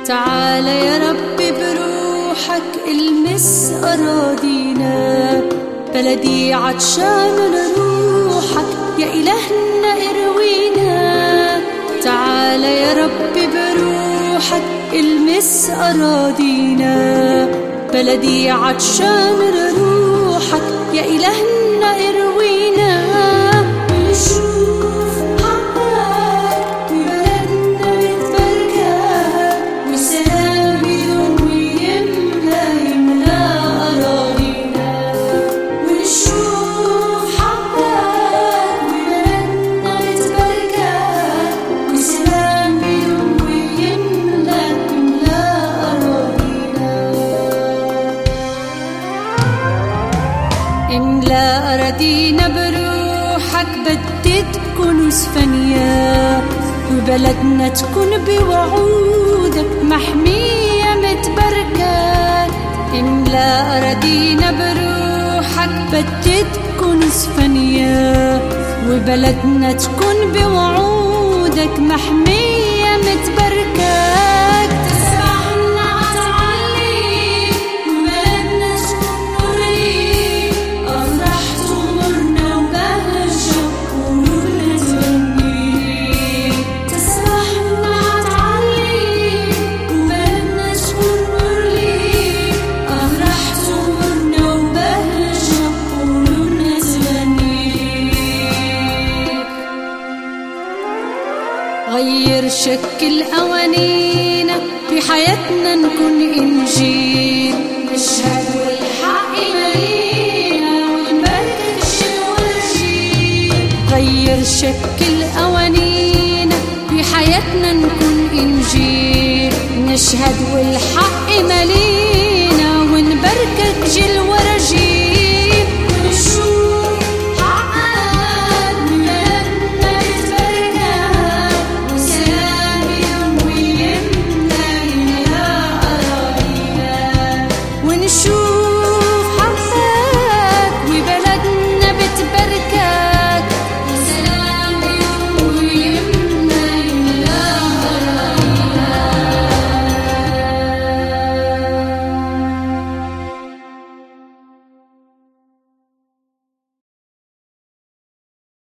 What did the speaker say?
تعال يا رب بروحك المس أراضينا بلدي عطشان لروحك يا إلهنا اروينا تعال يا رب بروحك المس أراضينا بلدي عطشان لروحك يا إلهنا اروينا نشوف حقك وبلدنا متبركة وسلام بدون ويملى يملى أراضينا ونشوف حقك وبلدنا متبركة وسلام بدون ويملى يملى أراضينا املا أراضينا بروحك بدي تكون فانية وبلدنا تكون بوعودك محمية متبركة املا أراضينا بروحك بدي تكون فانية وبلدنا تكون بوعودك محمية متبركة تسمعنا عتعلي وبلدنا تكون نوري أفرح تغمرنا وبهجة ونور تغني تسمعنا عتعلي وبلدنا تكون نوري أفرح تغمرنا وبهجة ونور تغني غير شكل أوانينا في حياتنا نكون إنجيل نشهد والحق مالينا ونبارك الشوارجيل غير شكل أوانينا في حياتنا نكون إنجيل نشهد والحق